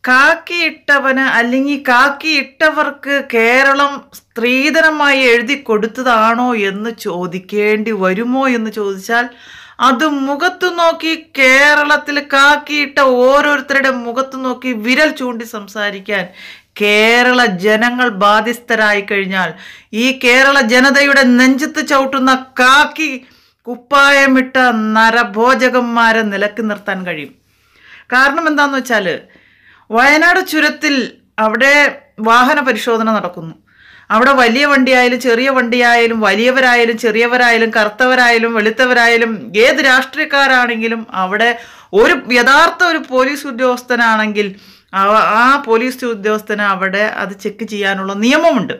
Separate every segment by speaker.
Speaker 1: കാക്കിയിട്ടവന് അല്ലെങ്കിൽ കാക്കിയിട്ടവർക്ക് കേരളം സ്ത്രീധനമായി എഴുതി കൊടുത്തതാണോ എന്ന് ചോദിക്കേണ്ടി വരുമോ എന്ന് ചോദിച്ചാൽ അത് മുഖത്തു നോക്കി കേരളത്തിൽ കാക്കിയിട്ട ഓരോരുത്തരുടെ മുഖത്തു നോക്കി വിരൽ ചൂണ്ടി സംസാരിക്കാൻ കേരള ജനങ്ങൾ ബാധ്യസ്ഥരായി കഴിഞ്ഞാൽ ഈ കേരള ജനതയുടെ നെഞ്ചത്ത് ചവിട്ടുന്ന കാക്കി കുപ്പായമിട്ട നരഭോജകന്മാരെ നിലക്ക് നിർത്താൻ കഴിയും കാരണം എന്താന്ന് വെച്ചാൽ വയനാട് ചുരത്തിൽ അവിടെ വാഹന പരിശോധന നടക്കുന്നു അവിടെ വലിയ വണ്ടിയായാലും ചെറിയ വണ്ടിയായാലും വലിയവരായാലും ചെറിയവരായാലും കറുത്തവരായാലും വെളുത്തവരായാലും ഏത് രാഷ്ട്രീയക്കാരാണെങ്കിലും അവിടെ ഒരു യഥാർത്ഥ ഒരു പോലീസ് ഉദ്യോഗസ്ഥനാണെങ്കിൽ അവ- ആ പോലീസ് ഉദ്യോഗസ്ഥന് അവിടെ അത് ചെക്ക് ചെയ്യാനുള്ള നിയമമുണ്ട്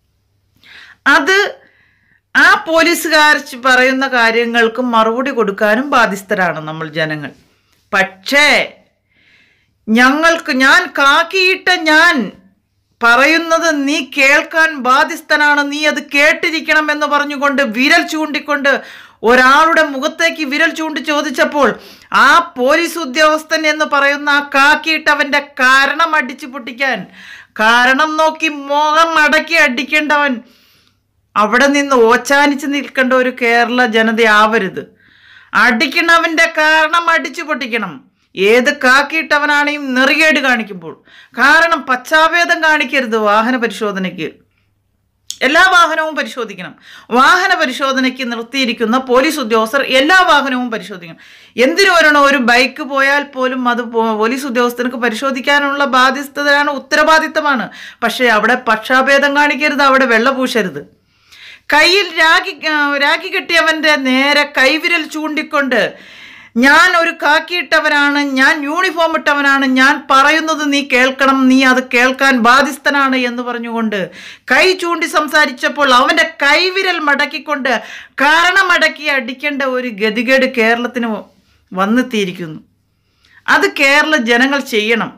Speaker 1: അത് ആ പോലീസുകാർ ച് പറയുന്ന കാര്യങ്ങൾക്ക് മറുപടി കൊടുക്കാനും ബാധ്യസ്ഥരാണ് നമ്മൾ ജനങ്ങൾ പക്ഷേ ഞങ്ങൾക്ക് ഞാൻ കാക്കിയിട്ട ഞാൻ പറയുന്നത് നീ കേൾക്കാൻ ബാധ്യസ്ഥനാണ് നീ അത് കേട്ടിരിക്കണം എന്ന് പറഞ്ഞുകൊണ്ട് വിരൽ ചൂണ്ടിക്കൊണ്ട് ഒരാളുടെ മുഖത്തേക്ക് വിരൽ ചൂണ്ടി ചോദിച്ചപ്പോൾ ആ പോലീസ് ഉദ്യോഗസ്ഥൻ എന്ന് പറയുന്ന ആ കാക്കിയിട്ടവന്റെ കാരണം അടിച്ചു പൊട്ടിക്കാൻ കാരണം നോക്കി മോഹം അടക്കി അടിക്കേണ്ടവൻ അവിടെ നിന്ന് ഓച്ചാനിച്ച് നിൽക്കേണ്ട ഒരു കേരള ജനതയാവരുത് അടിക്കണവന്റെ കാരണം അടിച്ചു പൊട്ടിക്കണം ഏത് കാക്കിയിട്ടവനാണെയും നെറികേട് കാണിക്കുമ്പോൾ കാരണം പശ്ചാഭേദം കാണിക്കരുത് വാഹന പരിശോധനയ്ക്ക് എല്ലാ വാഹനവും പരിശോധിക്കണം വാഹന പരിശോധനയ്ക്ക് നിർത്തിയിരിക്കുന്ന പോലീസ് ഉദ്യോഗസ്ഥർ എല്ലാ വാഹനവും പരിശോധിക്കണം എന്തിനു വരണോ ഒരു ബൈക്ക് പോയാൽ പോലും അത് പോ- പോലീസ് ഉദ്യോഗസ്ഥർക്ക് പരിശോധിക്കാനുള്ള ബാധ്യസ്ഥതയാണ് ഉത്തരവാദിത്തമാണ് പക്ഷേ അവിടെ പക്ഷാഭേദം കാണിക്കരുത് അവിടെ വെള്ള പൂശരുത് കയ്യിൽ രാഗി ആ, രാഗി കെട്ടിയവന്റെ നേരെ കൈവിരൽ ചൂണ്ടിക്കൊണ്ട് ഞാൻ ഒരു കാക്കിയിട്ടവനാണ് ഞാൻ യൂണിഫോം ഇട്ടവനാണ് ഞാൻ പറയുന്നത് നീ കേൾക്കണം നീ അത് കേൾക്കാൻ ബാധ്യസ്ഥനാണ് എന്ന് പറഞ്ഞുകൊണ്ട് കൈ ചൂണ്ടി സംസാരിച്ചപ്പോൾ അവന്റെ കൈവിരൽ മടക്കിക്കൊണ്ട് കാരണമടക്കി അടിക്കേണ്ട ഒരു ഗതികേട് കേരളത്തിന് വന്നെത്തിയിരിക്കുന്നു അത് കേരള ജനങ്ങൾ ചെയ്യണം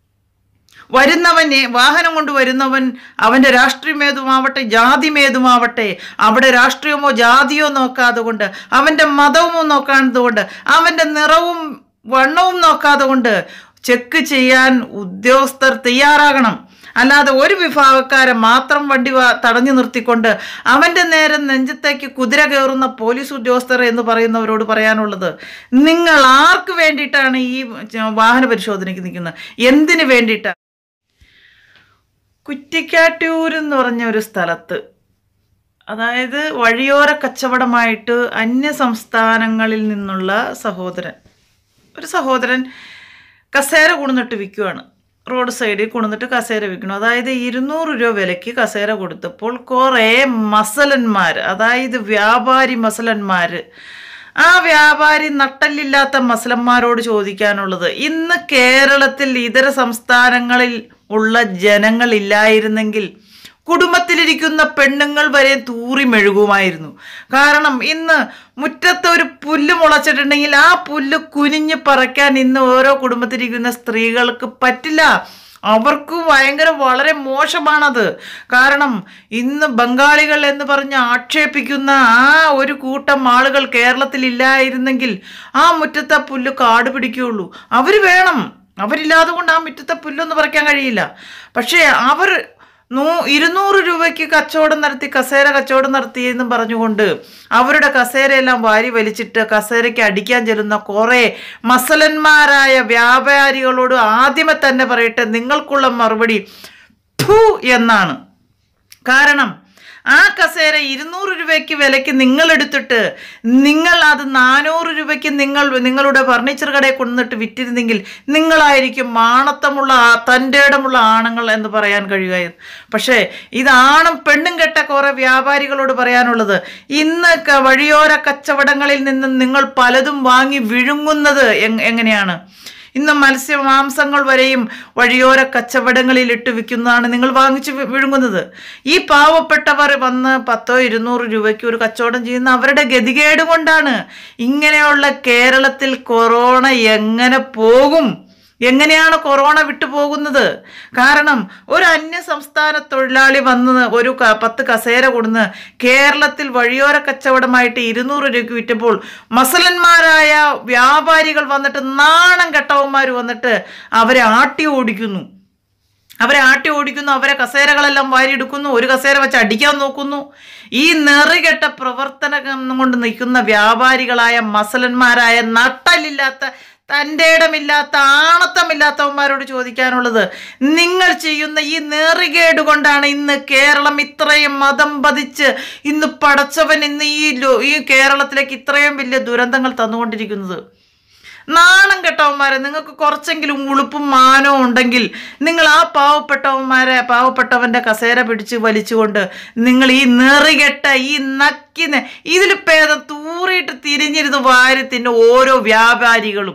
Speaker 1: വരുന്നവനെ വാഹനം കൊണ്ട് വരുന്നവൻ അവൻ്റെ രാഷ്ട്രീയമേതുമാവട്ടെ ജാതിമേതുമാവട്ടെ അവിടെ രാഷ്ട്രീയമോ ജാതിയോ നോക്കാതെ കൊണ്ട് അവൻ്റെ മതവും നോക്കാതെ കൊണ്ട് അവൻ്റെ നിറവും വണ്ണവും നോക്കാതെ കൊണ്ട് ചെക്ക് ചെയ്യാൻ ഉദ്യോഗസ്ഥർ തയ്യാറാകണം അല്ലാതെ ഒരു വിഭാഗക്കാരെ മാത്രം വണ്ടി വാ- തടഞ്ഞു നിർത്തിക്കൊണ്ട് അവൻ്റെ നേരെ നെഞ്ചത്തേക്ക് കുതിര കയറുന്ന പോലീസ് ഉദ്യോഗസ്ഥർ എന്ന് പറയുന്നവരോട് പറയാനുള്ളത് നിങ്ങൾ ആർക്ക് വേണ്ടിയിട്ടാണ് ഈ വാഹന പരിശോധനയ്ക്ക് നിൽക്കുന്നത് എന്തിനു വേണ്ടിയിട്ടാണ് കുറ്റിക്കാട്ടൂർ എന്ന് പറഞ്ഞ ഒരു സ്ഥലത്ത് അതായത് വഴിയോര കച്ചവടമായിട്ട് അന്യ സംസ്ഥാനങ്ങളിൽ നിന്നുള്ള സഹോദരൻ ഒരു സഹോദരൻ കസേര കൊണ്ടുവന്നിട്ട് വിൽക്കുവാണ് റോഡ് സൈഡിൽ കൊണ്ടുവന്നിട്ട് കസേര വിൽക്കണം അതായത് ഇരുന്നൂറ് രൂപ വിലയ്ക്ക് കസേര കൊടുത്തപ്പോൾ കുറേ മസലന്മാർ അതായത് വ്യാപാരി മസലന്മാർ ആ വ്യാപാരി നട്ടല്ലില്ലാത്ത മസലന്മാരോട് ചോദിക്കാനുള്ളത് ഇന്ന് കേരളത്തിൽ ഇതര സംസ്ഥാനങ്ങളിൽ ഉള്ള ജനങ്ങളില്ലായിരുന്നെങ്കിൽ കുടുംബത്തിലിരിക്കുന്ന പെണ്ണുങ്ങൾ വരെ തൂറി മെഴുകുമായിരുന്നു കാരണം ഇന്ന് മുറ്റത്ത് ഒരു പുല്ല് മുളച്ചിട്ടുണ്ടെങ്കിൽ ആ പുല്ല് കുനിഞ്ഞ് പറക്കാൻ ഇന്ന് ഓരോ കുടുംബത്തിലിരിക്കുന്ന സ്ത്രീകൾക്ക് പറ്റില്ല അവർക്ക് ഭയങ്കര വളരെ മോശമാണത് കാരണം ഇന്ന് ബംഗാളികൾ എന്ന് പറഞ്ഞ് ആക്ഷേപിക്കുന്ന ആ ഒരു കൂട്ടം ആളുകൾ കേരളത്തിൽ ഇല്ലായിരുന്നെങ്കിൽ ആ മുറ്റത്തെ പുല്ല് കാട് പിടിക്കുകയുള്ളൂ അവർ വേണം അവരില്ലാതെ കൊണ്ട് ആ മുറ്റത്തെ പുല്ലൊന്നും പറിക്കാൻ കഴിയില്ല പക്ഷേ അവർ നൂ ഇരുന്നൂറ് രൂപയ്ക്ക് കച്ചവടം നടത്തി കസേര കച്ചവടം നടത്തി എന്നും പറഞ്ഞുകൊണ്ട് അവരുടെ കസേരയെല്ലാം വാരി വലിച്ചിട്ട് കസേരയ്ക്ക് അടിക്കാൻ ചെല്ലുന്ന കുറേ മസലന്മാരായ വ്യാപാരികളോട് ആദ്യമേ തന്നെ പറയട്ടെ നിങ്ങൾക്കുള്ള മറുപടി ഫു എന്നാണ് കാരണം ആ കസേര ഇരുന്നൂറ് രൂപയ്ക്ക് വിലയ്ക്ക് നിങ്ങൾ എടുത്തിട്ട് നിങ്ങൾ അത് നാനൂറ് രൂപയ്ക്ക് നിങ്ങൾ നിങ്ങളുടെ ഫർണിച്ചർ കടയിൽ കൊണ്ടുവന്നിട്ട് വിറ്റിരുന്നെങ്കിൽ നിങ്ങളായിരിക്കും മാണത്തമുള്ള ആ- തൻ്റെ ഇടമുള്ള ആണുങ്ങൾ എന്ന് പറയാൻ കഴിയുമായിരുന്നു പക്ഷേ ഇതാണും പെണ്ണും കെട്ട കുറേ വ്യാപാരികളോട് പറയാനുള്ളത് ഇന്ന് ക- വഴിയോര കച്ചവടങ്ങളിൽ നിന്നും നിങ്ങൾ പലതും വാങ്ങി വിഴുങ്ങുന്നത് എങ്- എങ്ങനെയാണ് ഇന്ന് മത്സ്യ മാംസങ്ങൾ വരെയും വഴിയോര കച്ചവടങ്ങളിൽ ഇട്ട് വിൽക്കുന്നതാണ് നിങ്ങൾ വാങ്ങിച്ച് വി- വിഴുങ്ങുന്നത് ഈ പാവപ്പെട്ടവർ വന്ന് പത്തോ ഇരുന്നൂറ് രൂപയ്ക്ക് ഒരു കച്ചവടം ചെയ്യുന്ന അവരുടെ ഗതികേട് കൊണ്ടാണ് ഇങ്ങനെയുള്ള കേരളത്തിൽ കൊറോണ എങ്ങനെ പോകും എങ്ങനെയാണ് കൊറോണ വിട്ടുപോകുന്നത് കാരണം ഒരു അന്യ സംസ്ഥാന തൊഴിലാളി വന്ന് ഒരു ക- പത്ത് കസേര കൊടുന്ന് കേരളത്തിൽ വഴിയോര കച്ചവടമായിട്ട് ഇരുന്നൂറ് രൂപയ്ക്ക് വിറ്റപ്പോൾ മസലന്മാരായ വ്യാപാരികൾ വന്നിട്ട് നാണം കെട്ടവന്മാർ വന്നിട്ട് അവരെ ആട്ടി ഓടിക്കുന്നു അവരെ ആട്ടി ഓടിക്കുന്നു അവരെ കസേരകളെല്ലാം വാരിയെടുക്കുന്നു ഒരു കസേര വെച്ച് അടിക്കാൻ നോക്കുന്നു ഈ നെറികെട്ട പ്രവർത്തനം കൊണ്ട് നിൽക്കുന്ന വ്യാപാരികളായ മസലന്മാരായ നട്ടലില്ലാത്ത തൻ്റെ ഇടമില്ലാത്ത ആണത്തമില്ലാത്തവന്മാരോട് ചോദിക്കാനുള്ളത് നിങ്ങൾ ചെയ്യുന്ന ഈ നെറികേട് കൊണ്ടാണ് ഇന്ന് കേരളം ഇത്രയും മതം പതിച്ച് ഇന്ന് പടച്ചവൻ ഇന്ന് ഈ ലോ- ഈ കേരളത്തിലേക്ക് ഇത്രയും വലിയ ദുരന്തങ്ങൾ തന്നുകൊണ്ടിരിക്കുന്നത് നാണം കെട്ടവന്മാരെ നിങ്ങൾക്ക് കുറച്ചെങ്കിലും ഉളുപ്പും മാനവും ഉണ്ടെങ്കിൽ നിങ്ങൾ ആ പാവപ്പെട്ടവന്മാരെ പാവപ്പെട്ടവന്റെ കസേര പിടിച്ച് വലിച്ചുകൊണ്ട് നിങ്ങൾ ഈ നെറികെട്ട ഈ നക്കിന് ഇതിൽ ഭേദം തൂറിയിട്ട് തിരിഞ്ഞിരുന്ന് വാരി തിന്നെ ഓരോ വ്യാപാരികളും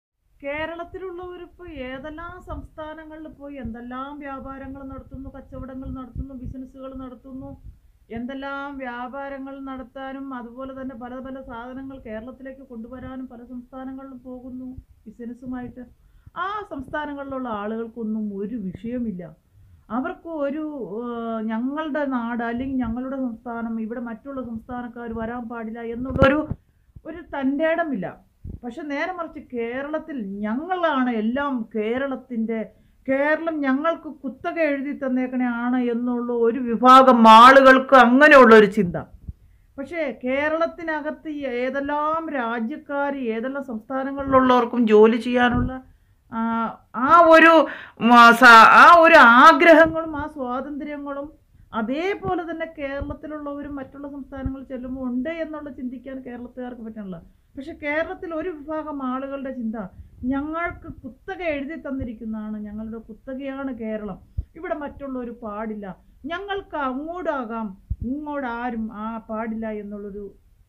Speaker 1: കേരളത്തിലുള്ളവരിപ്പോ ഏതെല്ലാം സംസ്ഥാനങ്ങളിൽ പോയി എന്തെല്ലാം വ്യാപാരങ്ങൾ നടത്തുന്നു കച്ചവടങ്ങൾ നടത്തുന്നു ബിസിനസ്സുകൾ നടത്തുന്നു എന്തെല്ലാം വ്യാപാരങ്ങൾ നടത്താനും അതുപോലെ തന്നെ പല പല സാധനങ്ങൾ കേരളത്തിലേക്ക് കൊണ്ടുവരാനും പല സംസ്ഥാനങ്ങളിലും പോകുന്നു ബിസിനസ്സുമായിട്ട് ആ സംസ്ഥാനങ്ങളിലുള്ള ആളുകൾക്കൊന്നും ഒരു വിഷയമില്ല അവർക്ക് ഒരു ഏഹ്, ഞങ്ങളുടെ നാട് അല്ലെങ്കിൽ ഞങ്ങളുടെ സംസ്ഥാനം ഇവിടെ മറ്റുള്ള സംസ്ഥാനക്കാർ വരാൻ പാടില്ല എന്നുള്ളൊരു ഒരു തൻ്റെ ഇടമില്ല പക്ഷെ നേരെ മറിച്ച് കേരളത്തിൽ ഞങ്ങളാണ് എല്ലാം കേരളത്തിൻ്റെ കേരളം ഞങ്ങൾക്ക് കുത്തക എഴുതി തന്നേക്കണേ ആണ് എന്നുള്ള ഒരു വിഭാഗം ആളുകൾക്ക് അങ്ങനെയുള്ള ഒരു ചിന്ത പക്ഷേ കേരളത്തിനകത്ത് ഈ ഏതെല്ലാം രാജ്യക്കാർ ഏതെല്ലാം സംസ്ഥാനങ്ങളിലുള്ളവർക്കും ജോലി ചെയ്യാനുള്ള ആ, ആ ഒരു ഉം, ആ, സ- ആ ഒരു ആഗ്രഹങ്ങളും ആ സ്വാതന്ത്ര്യങ്ങളും അതേപോലെ തന്നെ കേരളത്തിലുള്ളവരും മറ്റുള്ള സംസ്ഥാനങ്ങളിൽ ചെല്ലുമ്പോൾ ഉണ്ട് എന്നുള്ള ചിന്തിക്കാൻ കേരളത്തുകാർക്ക് പറ്റണില്ല പക്ഷെ കേരളത്തിൽ ഒരു വിഭാഗം ആളുകളുടെ ചിന്ത ഞങ്ങൾക്ക് കുത്തക എഴുതി തന്നിരിക്കുന്നതാണ് ഞങ്ങളുടെ കുത്തകയാണ് കേരളം ഇവിടെ മറ്റുള്ളവർ പാടില്ല ഞങ്ങൾക്ക് അങ്ങോട്ടാകാം ഇങ്ങോട്ട് ആരും ആ പാടില്ല എന്നുള്ളൊരു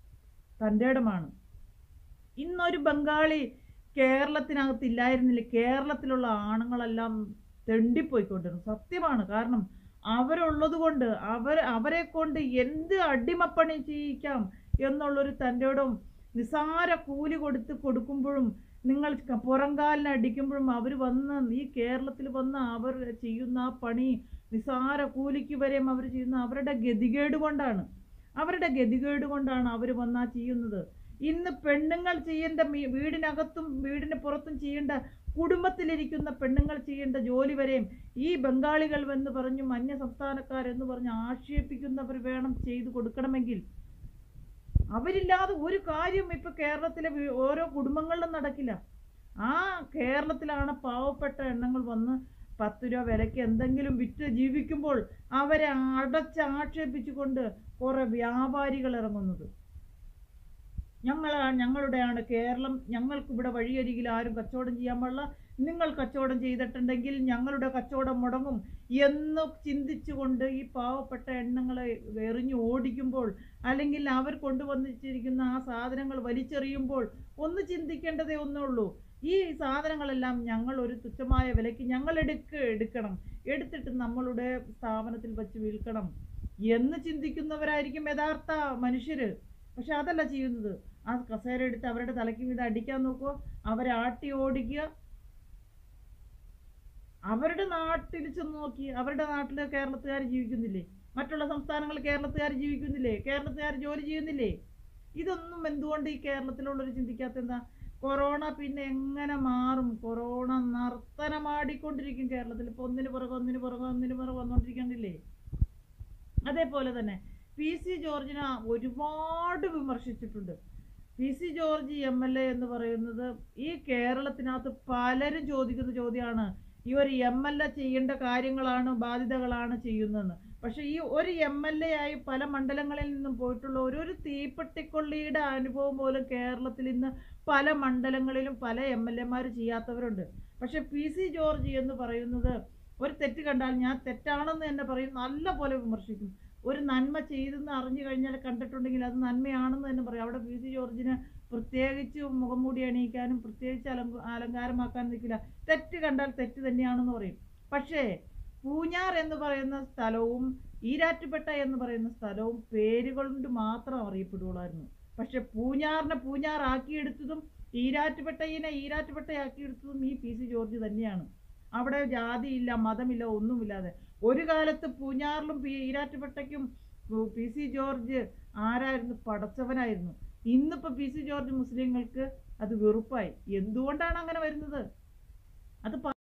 Speaker 1: തൻ്റെ ഇടമാണ് ഇന്നൊരു ബംഗാളി കേരളത്തിനകത്ത് ഇല്ലായിരുന്നില്ല കേരളത്തിലുള്ള ആണുങ്ങളെല്ലാം തെണ്ടിപ്പോയിക്കൊണ്ടിരുന്നു സത്യമാണ് കാരണം അവരുള്ളത് കൊണ്ട് അവർ അവരെ കൊണ്ട് എന്ത് അടിമപ്പണി ചെയ്യിക്കാം എന്നുള്ളൊരു തൻ്റെ ഇടം നിസാര കൂലി കൊടുത്ത് കൊടുക്കുമ്പോഴും നിങ്ങൾ ക- പുറംകാലിന് അടിക്കുമ്പോഴും അവർ വന്ന് ഈ കേരളത്തിൽ വന്ന് അവർ ചെയ്യുന്ന ആ പണി നിസാര കൂലിക്ക് വരെയും അവർ ചെയ്യുന്ന അവരുടെ ഗതികേട് കൊണ്ടാണ് അവരുടെ ഗതികേട് കൊണ്ടാണ് അവർ വന്നാ ചെയ്യുന്നത് ഇന്ന് പെണ്ണുങ്ങൾ ചെയ്യേണ്ട മീ- വീടിനകത്തും വീടിന് പുറത്തും ചെയ്യേണ്ട കുടുംബത്തിലിരിക്കുന്ന പെണ്ണുങ്ങൾ ചെയ്യേണ്ട ജോലി വരെയും ഈ ബംഗാളികൾ എന്ന് പറഞ്ഞും അന്യ സംസ്ഥാനക്കാരെന്ന് പറഞ്ഞ് ആക്ഷേപിക്കുന്നവർ വേണം ചെയ്തു കൊടുക്കണമെങ്കിൽ അവരില്ലാതെ ഒരു കാര്യം ഇപ്പൊ കേരളത്തിലെ വീ- ഓരോ കുടുംബങ്ങളിലും നടക്കില്ല ആ കേരളത്തിലാണ് പാവപ്പെട്ട എണ്ണങ്ങൾ വന്ന് പത്ത് രൂപ വിലയ്ക്ക് എന്തെങ്കിലും വിറ്റ് ജീവിക്കുമ്പോൾ അവരെ അടച്ച് ആക്ഷേപിച്ചുകൊണ്ട് കുറെ വ്യാപാരികൾ ഇറങ്ങുന്നത് ഞങ്ങളാണ് ഞങ്ങളുടെയാണ് കേരളം ഞങ്ങൾക്ക് ഇവിടെ വഴിയരികിൽ ആരും കച്ചവടം ചെയ്യാൻ പാടില്ല നിങ്ങൾ കച്ചവടം ചെയ്തിട്ടുണ്ടെങ്കിൽ ഞങ്ങളുടെ കച്ചവടം മുടങ്ങും എന്ന് ചിന്തിച്ചുകൊണ്ട് ഈ പാവപ്പെട്ട എണ്ണങ്ങളെ എറിഞ്ഞു ഓടിക്കുമ്പോൾ അല്ലെങ്കിൽ അവർ കൊണ്ടുവന്നിരിക്കുന്ന ആ സാധനങ്ങൾ വലിച്ചെറിയുമ്പോൾ ഒന്ന് ചിന്തിക്കേണ്ടതേ ഒന്നേ ഉള്ളൂ ഈ സാധനങ്ങളെല്ലാം ഞങ്ങൾ ഒരു തുച്ഛമായ വിലയ്ക്ക് ഞങ്ങൾ എടുക്ക എടുക്കണം എടുത്തിട്ട് നമ്മളുടെ സ്ഥാപനത്തിൽ വെച്ച് വിൽക്കണം എന്ന് ചിന്തിക്കുന്നവരായിരിക്കും യഥാർത്ഥ മനുഷ്യര് പക്ഷെ അതല്ല ചെയ്യുന്നത് ആ കസേര എടുത്ത് അവരുടെ തലയ്ക്ക് വീത് അടിക്കാൻ നോക്കുക അവരെ ആട്ടി ഓടിക്കുക അവരുടെ നാട്ടിൽ ചെന്ന് നോക്കി അവരുടെ നാട്ടിൽ കേരളത്തുകാർ ജീവിക്കുന്നില്ലേ മറ്റുള്ള സംസ്ഥാനങ്ങളിൽ കേരളത്തുകാർ ജീവിക്കുന്നില്ലേ കേരളത്തുകാർ ജോലി ചെയ്യുന്നില്ലേ ഇതൊന്നും എന്തുകൊണ്ട് ഈ കേരളത്തിലുള്ളവർ ചിന്തിക്കാത്ത എന്താ കൊറോണ പിന്നെ എങ്ങനെ മാറും കൊറോണ നർത്തനമാടിക്കൊണ്ടിരിക്കും കേരളത്തിൽ ഇപ്പൊ ഒന്നിന് പുറകെ ഒന്നിന് പുറകെ ഒന്നിന് പുറകെ വന്നോണ്ടിരിക്കണ്ടില്ലേ അതേപോലെ തന്നെ പി സി ജോർജിനെ ഒരുപാട് വിമർശിച്ചിട്ടുണ്ട് P C George M L A എന്ന് പറയുന്നത് ഈ കേരളത്തിനകത്ത് പലരും ചോദിക്കുന്ന ചോദ്യമാണ് ഈ ഒരു എം എൽ എ ചെയ്യേണ്ട കാര്യങ്ങളാണ് ബാധ്യതകളാണ് ചെയ്യുന്നതെന്ന് പക്ഷെ ഈ ഒരു എം എൽ എ ആയി പല മണ്ഡലങ്ങളിൽ നിന്നും പോയിട്ടുള്ള ഒരു ഒരു തീപ്പെട്ടിക്കൊള്ളിയുടെ അനുഭവം പോലും കേരളത്തിൽ ഇന്ന് പല മണ്ഡലങ്ങളിലും പല എം എൽ എമാർ ചെയ്യാത്തവരുണ്ട് പക്ഷെ പി സി ജോർജ് എന്ന് പറയുന്നത് ഒരു തെറ്റ് കണ്ടാൽ ഞാൻ തെറ്റാണെന്ന് തന്നെ പറയും നല്ല പോലെ വിമർശിക്കും ഒരു നന്മ ചെയ്തെന്ന് അറിഞ്ഞു കഴിഞ്ഞാൽ കണ്ടിട്ടുണ്ടെങ്കിൽ അത് നന്മയാണെന്ന് തന്നെ പറയും അവിടെ പി സി ജോർജിന് പ്രത്യേകിച്ച് മുഖം മൂടി അണിയിക്കാനും പ്രത്യേകിച്ച് അലങ്ക അലങ്കാരമാക്കാനും നിൽക്കില്ല തെറ്റ് കണ്ടാൽ തെറ്റ് തന്നെയാണെന്ന് പറയും പക്ഷേ പൂഞ്ഞാർ എന്ന് പറയുന്ന സ്ഥലവും ഈരാറ്റുപേട്ട എന്ന് പറയുന്ന സ്ഥലവും പേരുകൾ കൊണ്ട് മാത്രം അറിയപ്പെടുകയുള്ളായിരുന്നു പക്ഷെ പൂഞ്ഞാറിനെ പൂഞ്ഞാർ ആക്കിയെടുത്തതും ഈരാറ്റുപേട്ടയിനെ ഈരാറ്റുപേട്ടയാക്കി എടുത്തതും ഈ പി സി ജോർജ് തന്നെയാണ് അവിടെ ജാതിയില്ല മതമില്ല ഒന്നുമില്ലാതെ ഒരു കാലത്ത് പൂഞ്ഞാറിലും പി ഈരാറ്റുപേട്ടയ്ക്കും ഉ- പി സി ജോർജ് ആരായിരുന്നു പടച്ചവനായിരുന്നു ഇന്നിപ്പോ പി സി ജോർജ് മുസ്ലിങ്ങൾക്ക് അത് വെറുപ്പായി എന്തുകൊണ്ടാണ് അങ്ങനെ വരുന്നത് അത് പ-